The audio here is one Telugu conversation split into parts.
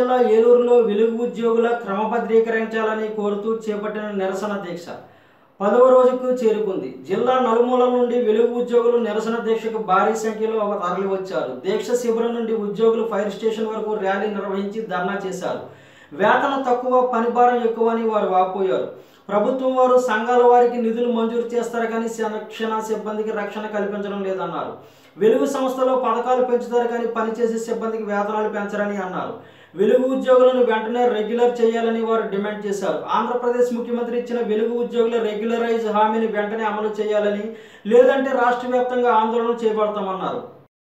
జిల్లా ఏలూరులో వెలుగు ఉద్యోగుల క్రమబద్ధీకరించాలని కోరుతూ చేపట్టిన నిరసన దీక్ష పదవ రోజుకు చేరుకుంది జిల్లా నలుమూలల నుండి వెలుగు ఉద్యోగులు నిరసన దీక్షకు భారీ సంఖ్యలో తరలి వచ్చారు దీక్ష శిబిరం నుండి ఉద్యోగులు ఫైర్ స్టేషన్ వరకు ర్యాలీ నిర్వహించి ధర్నా చేశారు వేతనం తక్కువ పనిభారం ఎక్కువ అని వారు వాపోయారు ప్రభుత్వం వారు సంఘాల వారికి నిధులు మంజూరు చేస్తారు కానీ సంరక్షణ సిబ్బందికి రక్షణ కల్పించడం లేదన్నారు వెలుగు సంస్థలో పథకాలు పెంచుతారు కానీ పనిచేసే సిబ్బందికి వేతనాలు పెంచరని అన్నారు వెలుగు ఉద్యోగులను వెంటనే రెగ్యులర్ చేయాలని వారు డిమాండ్ చేశారు ఆంధ్రప్రదేశ్ ముఖ్యమంత్రి ఇచ్చిన వెలుగు ఉద్యోగుల రెగ్యులరైజ్ హామీని వెంటనే అమలు చేయాలని లేదంటే రాష్ట్ర వ్యాప్తంగా ఆందోళన చేపడతామన్నారు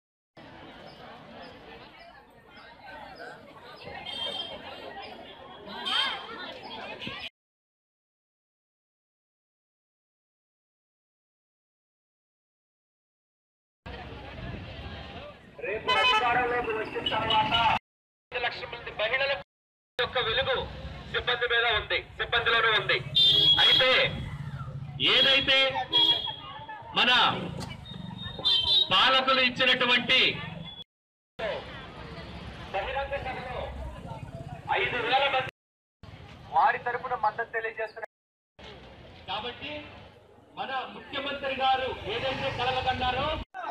రేపు అధికారంలోకి వచ్చిన తర్వాత ఐదు లక్షల మంది మహిళల యొక్క వెలుగు సిబ్బంది మీద ఉంది సిబ్బందిలోనే ఉంది అయితే ఏదైతే మన పాలకులు ఇచ్చినటువంటి బహిరంగ సభలో ఐదు వేల మంది వారి తరపున మద్దతు తెలియజేస్తున్నారు కాబట్టి మన ముఖ్యమంత్రి గారు ఏదైతే కలగకన్నారో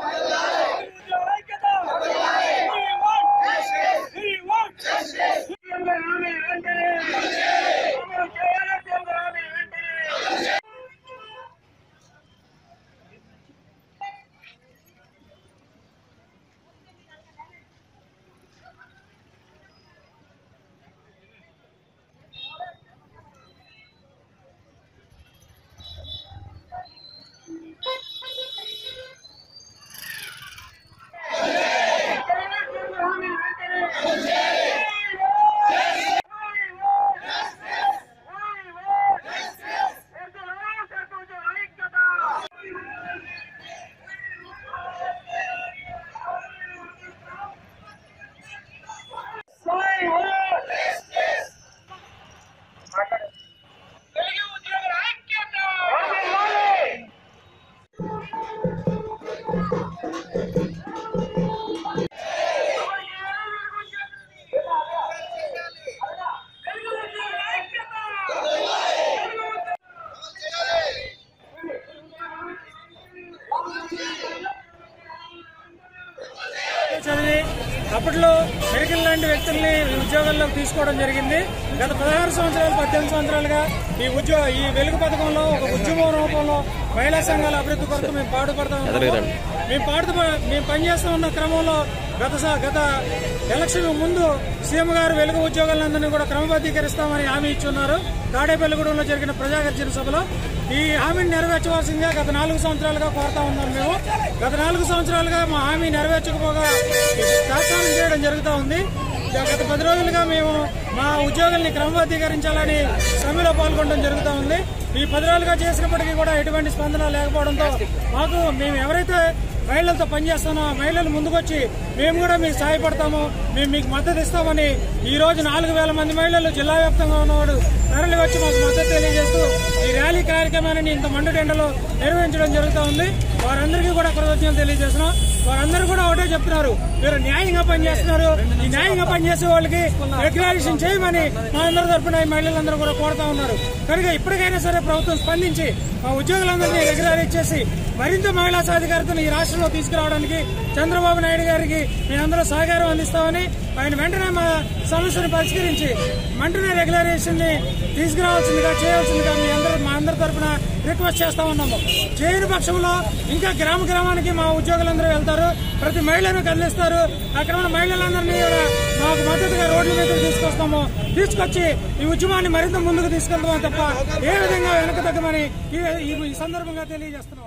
చదివి అప్పట్లో మెడికల్ లాంటి వ్యక్తుల్ని ఉద్యోగాల్లోకి తీసుకోవడం జరిగింది గత పదహారు సంవత్సరాలు పద్దెనిమిది సంవత్సరాలుగా ఈ ఉద్యోగ ఈ వెలుగు పథకంలో ఒక ఉద్యమం రూపంలో మహిళా సంఘాల అభివృద్ధి కొరకు మేము పాటుపడతా ఉన్నాము మేము పాటు మేము పనిచేస్తూ ఉన్న క్రమంలో గత స- గత ఎలక్షన్ ముందు సీఎం గారు వెలుగు ఉద్యోగాలందరినీ కూడా క్రమబద్ధీకరిస్తామని హామీ ఇచ్చున్నారు తాడేపల్లిగూడెంలో జరిగిన ప్రజాగర్జన సభలో ఈ హామీని నెరవేర్చవలసిందిగా గత నాలుగు సంవత్సరాలుగా కోరుతా ఉన్నాం మేము గత నాలుగు సంవత్సరాలుగా మా హామీ నెరవేర్చకపోగా తాత్కాలం చేయడం జరుగుతూ ఉంది గత పది రోజులుగా మేము మా ఉద్యోగుల్ని క్రమబద్ధీకరించాలని సమ్మెలో పాల్గొనడం జరుగుతూ ఉంది ఈ పది రోజులుగా చేసినప్పటికీ కూడా ఎటువంటి స్పందన లేకపోవడంతో మాకు మేము ఎవరైతే మహిళలతో పనిచేస్తామో ఆ మహిళలు ముందుకొచ్చి మేము కూడా మీకు సహాయపడతాము మేము మీకు మద్దతు ఇస్తామని ఈ రోజు నాలుగు వేల మంది మహిళలు జిల్లా వ్యాప్తంగా ఉన్నవాడు తరలి వచ్చి మాకు మద్దతు తెలియజేస్తూ ఈ ర్యాలీ కార్యక్రమాన్ని ఇంత మండు ఎండలో నిర్వహించడం జరుగుతూ ఉంది వారందరికీ కూడా కృతజ్ఞతలు తెలియజేస్తున్నాం వారందరూ కూడా ఒకటే చెప్తున్నారు మీరు న్యాయంగా పనిచేస్తున్నారు ఈ న్యాయంగా పనిచేసే వాళ్ళకి రెగ్యులేషన్ చేయమని మా అందరి తరఫున ఈ మహిళలందరూ కూడా కోరుతా ఉన్నారు కనుక ఇప్పటికైనా సరే ప్రభుత్వం స్పందించి మా ఉద్యోగులందరినీ రెగ్యులరైజ్ చేసి మరింత మహిళా సాధికారతను ఈ రాష్ట్రంలో తీసుకురావడానికి చంద్రబాబు నాయుడు గారికి మేమందరూ సహకారం అందిస్తామని ఆయన వెంటనే మా సమస్యను పరిష్కరించి వెంటనే రెగ్యులరేషన్ ని తీసుకురావాల్సిందిగా చేయవలసిందిగా మీ అందరూ మా అందరి తరఫున రిక్వెస్ట్ చేస్తా ఉన్నాము చేయని పక్షంలో ఇంకా గ్రామ గ్రామానికి మా ఉద్యోగులందరూ వెళ్తారు ప్రతి మహిళను కదిలిస్తారు అక్కడ ఉన్న మహిళలందరినీ కూడా మాకు మద్దతుగా రోడ్ల మీద తీసుకొస్తాము తీసుకొచ్చి ఈ ఉద్యమాన్ని మరింత ముందుకు తీసుకెళ్తాము తప్ప ఏ విధంగా వెనక తగ్గమని ఈ- ఈ సందర్భంగా తెలియజేస్తున్నాం